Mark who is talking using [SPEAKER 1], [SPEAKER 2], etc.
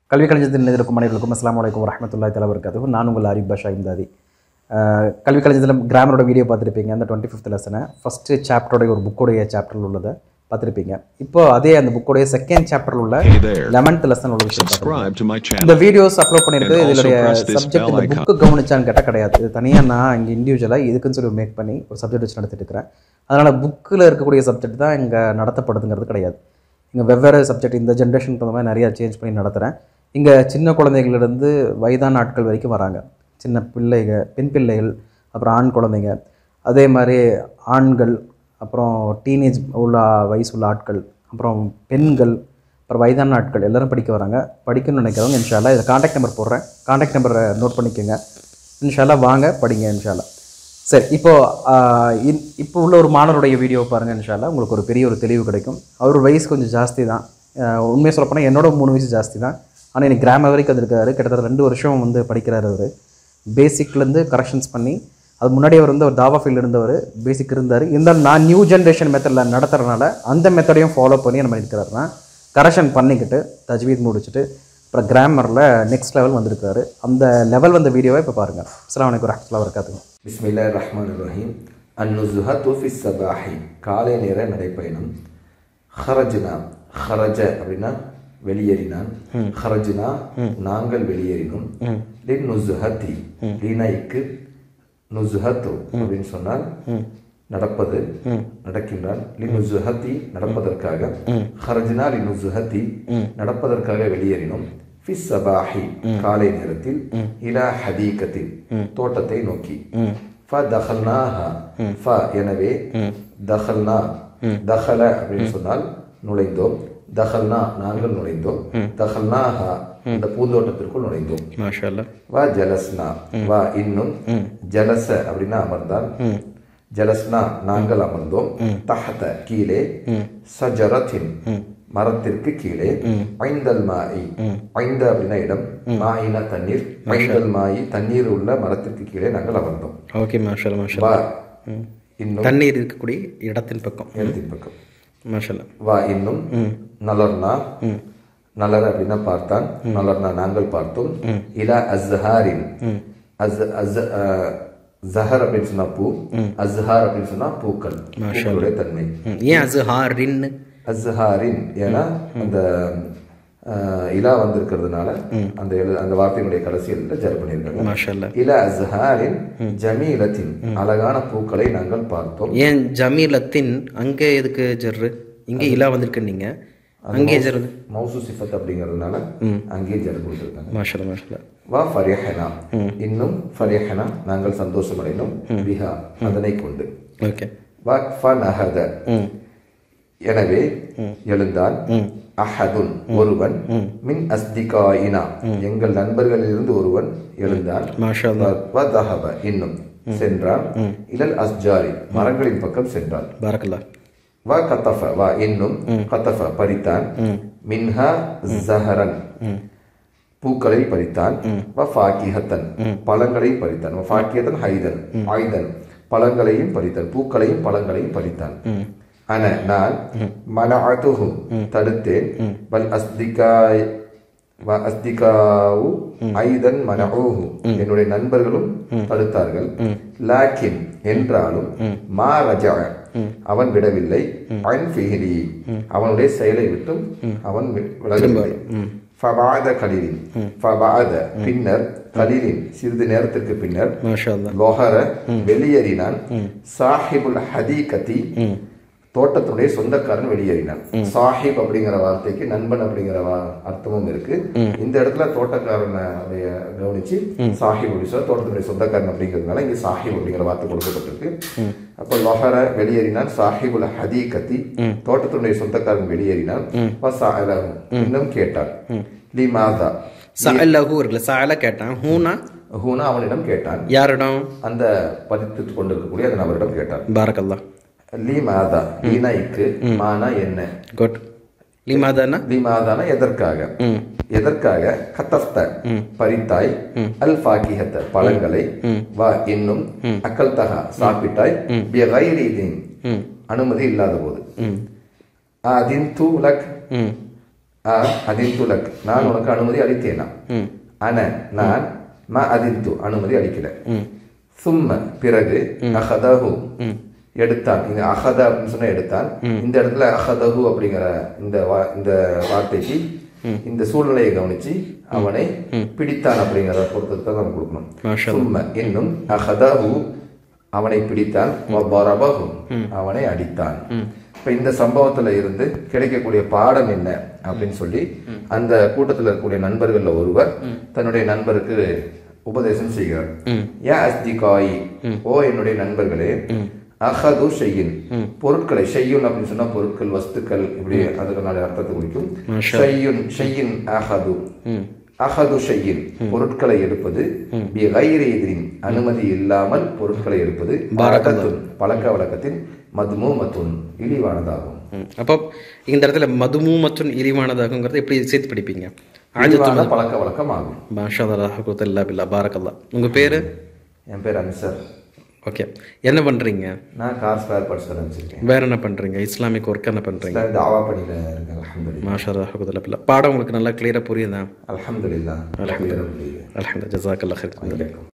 [SPEAKER 1] கல்வி கலைஞத்தில் இருக்கும் அனைவருக்கும் அஸ்லாம் வலைக்கம் வரமத்துல்லாய் தலா வரகாத்து நான் உங்கள் ஆரிப் பாஷா இம்தாதி அஹ், கல்வி கலைஞத்தில் கிராமரோட வீடியோ பார்த்துருப்பீங்க அந்த டுவெண்ட்டி ஃபிஃப்த் லெசனை ஃபஸ்ட்டு சாப்டரோடைய ஒரு புக்கோடைய சாப்டரில் உள்ளதை பார்த்துருப்பீங்க இப்போ அதே அந்த புக்கோடைய செகண்ட் சாப்டரில் உள்ள
[SPEAKER 2] Hey there.
[SPEAKER 1] லெவன்த் லெசன் உள்ள விஷயம் பார்த்துருப்பீங்க.
[SPEAKER 2] Subscribe to my channel.
[SPEAKER 1] இந்த வீடியோஸ் அப்லோட் பண்ணியிருக்கு
[SPEAKER 2] And also
[SPEAKER 1] இதனுடைய
[SPEAKER 2] press this
[SPEAKER 1] சப்ஜெக்ட்
[SPEAKER 2] bell
[SPEAKER 1] இந்த
[SPEAKER 2] icon.
[SPEAKER 1] புக்கு கவனிச்சான்னு கேட்டால் கிடையாது இது தனியாக நான் இங்கே இண்டிவிஜுவலாக இதுக்குன்னு சொல்லி மேக் பண்ணி ஒரு சப்ஜெக்ட் வச்சு நடத்திட்டு இருக்கிறேன் அதனால் புக்கில் இருக்கக்கூடிய சப்ஜெக்ட் தான் இங்கே நடத்தப்படுதுங்கிறது கிடையாது இங்கே வெவ்வேறு சப்ஜெக்ட் இந்த ஜென்ரேஷனுக்கு தகுந்த மாதிரி நிறையா சேஞ்ச் பண்ணி நடத்துகிறேன் இங்கே சின்ன குழந்தைகளிலிருந்து வயதான ஆட்கள் வரைக்கும் வராங்க சின்ன பிள்ளைங்க பெண் பிள்ளைகள் அப்புறம் ஆண் குழந்தைங்க அதே மாதிரி ஆண்கள் அப்புறம் டீனேஜ் உள்ள வயசு உள்ள ஆட்கள் அப்புறம் பெண்கள் அப்புறம் வயதான ஆட்கள் எல்லாரும் படிக்க வராங்க படிக்கணும்னு நினைக்கிறவங்க இன்ஷால்லா இதில் காண்டாக்ட் நம்பர் போடுறேன் காண்டாக்ட் நம்பரை நோட் பண்ணிக்கோங்க இன்ஷால்லா வாங்க படிங்க இன்ஷால்லா சரி இப்போ ஆஹ், இன்- இப்போ உள்ள ஒரு மாணவருடைய வீடியோ பாருங்கள் இன்ஷால்லா உங்களுக்கு ஒரு பெரிய ஒரு தெளிவு கிடைக்கும் அவர் வயசு கொஞ்சம் ஜாஸ்தி தான் ஆஹ், உண்மையை சொல்லப்போனால் என்னோட மூணு வயசு ஜாஸ்தி தான் ஆனால் எனக்கு கிராம வரைக்கும் வந்திருக்காரு கிட்டத்தட்ட ரெண்டு வருஷம் வந்து படிக்கிறாரு அவர் பேசிக்லேருந்து கரெக்ஷன்ஸ் பண்ணி அது முன்னாடி அவர் வந்து ஒரு தாவா ஃபீல்டு இருந்தவர் பேசிக் இருந்தார் இருந்தாலும் நான் நியூ ஜென்ரேஷன் மெத்தடில் நடத்துறதுனால அந்த மெத்தடையும் ஃபாலோ பண்ணி நம்ம இருக்கிறாருன்னா கரெக்ஷன் பண்ணிக்கிட்டு தஜ்வீத் முடிச்சுட்டு அப்புறம் கிராமரில் நெக்ஸ்ட் லெவல் வந்திருக்காரு அந்த லெவல் வந்த வீடியோவை இப்போ பாருங்கள் அஸ்லாம் வலைக்கம் வரமத்துல்லா வரகாத்துங்க
[SPEAKER 3] பிஸ்மில்லா ரஹ்மான் ரஹீம் அந்நுசுஹத்து ஃபி சபாஹி காலை நேர நடைப்பயணம் ஹரஜ்னா ஹரஜ அப்படின்னா வெளியேறினான் ஹரஜ்னா நாங்கள் வெளியேறினோம் லின் நுசுஹத்தி லீனாய்க்கு நுசுஹத்து அப்படின்னு சொன்னால் நடப்பது நடக்கின்றான் லினுசுஹத்தி நடப்பதற்காக ஹரஜ்னா லினுசுஹத்தி நடப்பதற்காக வெளியேறினோம் ஃபி சபாஹி காலை நேரத்தில் இலா ஹதீகத்தில் தோட்டத்தை நோக்கி ஃப தஹல்னாஹா ஃப எனவே தஹல்னா தஹல அப்படின்னு சொன்னால் நுழைந்தோம் தஹல்னா நாங்கள் நுழைந்தோம் தஹல்னாஹா இந்த பூந்தோட்டத்திற்குள் நுழைந்தோம்
[SPEAKER 1] மாஷா
[SPEAKER 3] வா ஜலஸ்னா வா இன்னும் ஜலச அப்படின்னா அமர்ந்தான் ஜலஸ்னா நாங்கள் அமர்ந்தோம் தஹத கீழே சஜரத்தின் மரத்திற்கு கீழே ஐந்தல் மாயி ஐந்த அப்படின்னா இடம் மாயினா தண்ணீர் ஐந்தல் மாயி தண்ணீர் உள்ள மரத்திற்கு கீழே நாங்கள் அமர்ந்தோம்
[SPEAKER 1] ஓகே மாஷா மாஷா
[SPEAKER 3] வா இன்னும்
[SPEAKER 1] தண்ணீர் இருக்கக்கூடிய இடத்தின் பக்கம்
[SPEAKER 3] இடத்தின் பக்கம்
[SPEAKER 1] மாஷா
[SPEAKER 3] வா இன்னும் நலர்னா நலர் அப்படின்னா பார்த்தான் நலர்னா நாங்கள் பார்த்தோம் இலா அஸ்ஹாரின் அஸ் அஸ் அஹ், ஜஹர் அப்படின்னு சொன்னா பூ அஸ்ஹார் அப்படின்னு சொன்னா பூக்கள் பூக்களுடைய தன்மை
[SPEAKER 1] ஏன் அது ஹாரின்னு
[SPEAKER 3] அஸ்ஹாரின் ஏன்னா அந்த அஹ், இலா வந்திருக்கிறதுனால அந்த எழு அந்த வார்த்தையினுடைய கடைசியில் ஜர் பண்ணியிருக்காங்க
[SPEAKER 1] மாஷா
[SPEAKER 3] இலா அஸ்ஹாரின் ஜமீலத்தின் அழகான பூக்களை நாங்கள் பார்த்தோம்
[SPEAKER 1] ஏன் ஜமீலத்தின் அங்கே எதுக்கு ஜர்ரு இங்கே இலா வந்திருக்கு நீங்க அங்கே ஜர்ரு
[SPEAKER 3] மௌசு சிஃபத் அப்படிங்கிறதுனால அங்கேயே ஜர் கொடுத்துருக்காங்க
[SPEAKER 1] மாஷா மாஷா
[SPEAKER 3] வா ஃபரிஹனா இன்னும் ஃபரிஹனா நாங்கள் சந்தோஷமடைந்தோம் பிஹா அதனை கொண்டு
[SPEAKER 1] ஓகே
[SPEAKER 3] வா ஃபனஹத எனவே எழுந்தான் அஹதுன் ஒருவன் மின் அஸ்திகாயினா எங்கள் நண்பர்களிலிருந்து ஒருவன் எழுந்தான்
[SPEAKER 1] மாஷா
[SPEAKER 3] வ தஹப இன்னும் சென்றான் இலல் அஸ்ஜாரி மரங்களின் பக்கம் சென்றான்
[SPEAKER 1] பாரக்கல்லா
[SPEAKER 3] வ கத்தஃப வ இன்னும் கத்தஃப பறித்தான் மின்ஹா ஜஹரன் பூக்களை பறித்தான் வ ஃபாக்கிஹத்தன் பழங்களை பறித்தான் வ ஃபாக்கிஹத்தன் ஹைதன் ஆயுதன் பழங்களையும் பறித்தான் பூக்களையும் பழங்களையும் பறித்தான் அன நான் மனஅதுஹு தடுத்தேன் வல் அஸ்திகாய் வ அஸ்திகாவு ஐதன் மனஊஹு என்னுடைய நண்பர்களும் தடுத்தார்கள் லாக்கின் என்றாலும் மா ரஜா அவன் விடவில்லை அன் ஃபிஹிலி அவனுடைய செயலை விட்டும் அவன் வி- விலகவில்லை ஃபபாத கலிலின் ஃபபாத பின்னர் கலிலின் சிறிது நேரத்திற்கு பின்னர்
[SPEAKER 1] மாஷா
[SPEAKER 3] லொஹர வெளியேறினான் சாஹிபுல் ஹதீகதி தோட்டத்துடைய சொந்தக்காரன் வெளியேறினான் சாஹிப் அப்படிங்கிற வார்த்தைக்கு நண்பன் அப்படிங்கிற வா- அர்த்தமும் இருக்கு இந்த இடத்துல தோட்டக்காரனை உடைய கவனிச்சு சாஹிப் அப்படி சொல்ல தோட்டத்துடைய சொந்தக்காரன் அப்படிங்கிறதுனால இங்க சாஹிப் அப்படிங்கிற வார்த்தை கொடுக்கப்பட்டிருக்கு அப்ப லொஹர வெளியேறினான் சாஹிபுல் ஹதீகதி தோட்டத்துடைய சொந்தக்காரன் வெளியேறினான் வசாஅலஹு. இன்னும் கேட்டான் லிமாதா
[SPEAKER 1] சாலஹூ இருக்குல்ல சால கேட்டான் ஹூனா
[SPEAKER 3] ஹூனா அவனிடம் கேட்டான்
[SPEAKER 1] யாரிடம்
[SPEAKER 3] அந்த பதித்து கொண்டிருக்கக்கூடிய அந்த நபரிடம் கேட்டான்
[SPEAKER 1] பாரக்கல்லா
[SPEAKER 3] லீ மாதா லீனா இக்கு மானா என்ன
[SPEAKER 1] குட் லிமாதானா
[SPEAKER 3] லீ மாதானா எதற்காக எதற்காக கத்தஃப்த பறித்தாய் அல் ஃபாகிஹத்த பழங்களை வா இன்னும் அக்கல் தகா சாப்பிட்டாய் பிகைரி இதீன் அனுமதி இல்லாத போது அதின் தூலக் ஆ அதிர்த்து லக் நான் உனக்கு அனுமதி அளித்தேனா
[SPEAKER 1] ம்
[SPEAKER 3] அன நான் ம அதிர்த்து அனுமதி அளிக்கல
[SPEAKER 1] ம்
[SPEAKER 3] சும்ம பிறகு அஹதஹு எடுத்தான் இங்க அஹத அப்படின்னு சொன்னா எடுத்தான் இந்த இடத்துல அஹதஹு அப்படிங்கிற இந்த வா- இந்த வார்த்தைக்கு இந்த சூழ்நிலையை கவனிச்சு அவனை பிடித்தான் அப்படிங்கிற பொருத்தத்தை நம்ம கொடுக்கணும்
[SPEAKER 1] மாஷா
[SPEAKER 3] சும்ம இன்னும் அஹதஹு அவனை பிடித்தான் வபரபஹு அவனை அடித்தான் இப்ப இந்த சம்பவத்துல இருந்து கிடைக்கக்கூடிய பாடம் என்ன அப்படின்னு சொல்லி அந்த கூட்டத்துல இருக்கக்கூடிய நண்பர்கள்ல ஒருவர் தன்னுடைய நண்பருக்கு உபதேசம் செய்கிறார் யா அஸ்திகாயி ஓ என்னுடைய நண்பர்களே அஹது ஷெய்யின் பொருட்களை ஷெய்யுன் அப்படின்னு சொன்னா பொருட்கள் வஸ்துக்கள் இப்படி அதுக்கு அர்த்தத்தை குறிக்கும் ஷெய்யுன் ஷெய்யின் அஹது அஹது ஷையின் பொருட்களை எடுப்பது பி கைரி எதிரின் அனுமதி இல்லாமல் பொருட்களை எடுப்பது பழக்கத்துன் பழக்க வழக்கத்தின் மதுமூமத்துன் இழிவானதாகும்
[SPEAKER 1] ம் அப்போ இந்த இடத்துல மதுமு மற்றும் இழிவானதாகுங்கிறத எப்படி சேர்த்து படிப்பீங்க
[SPEAKER 3] இழிவான பழக்க வழக்கம் ஆகும்
[SPEAKER 1] பாஷா இல்லா பில்லா பாரக்கல்லா உங்கள் பேர்
[SPEAKER 3] என் பேர் அன்சர்
[SPEAKER 1] ஓகே என்ன பண்ணுறீங்க
[SPEAKER 3] நான் கார் ஸ்பேர் பார்ட்ஸ் கடை வச்சிருக்கேன்
[SPEAKER 1] வேற என்ன பண்ணுறீங்க இஸ்லாமிக் ஒர்க் என்ன பண்ணுறீங்க
[SPEAKER 3] நான் தாவா பணியில இருக்கேன் அல்ஹம்துலில்லாஹ்
[SPEAKER 1] மாஷா இல்லா பில்லா பாடம் உங்களுக்கு நல்லா கிளியராக புரியுதா
[SPEAKER 3] அல்ஹம்துலில்லாஹ் அல்ஹம்துலில்லாஹ்
[SPEAKER 1] அலமது ஜசாக் அல்லா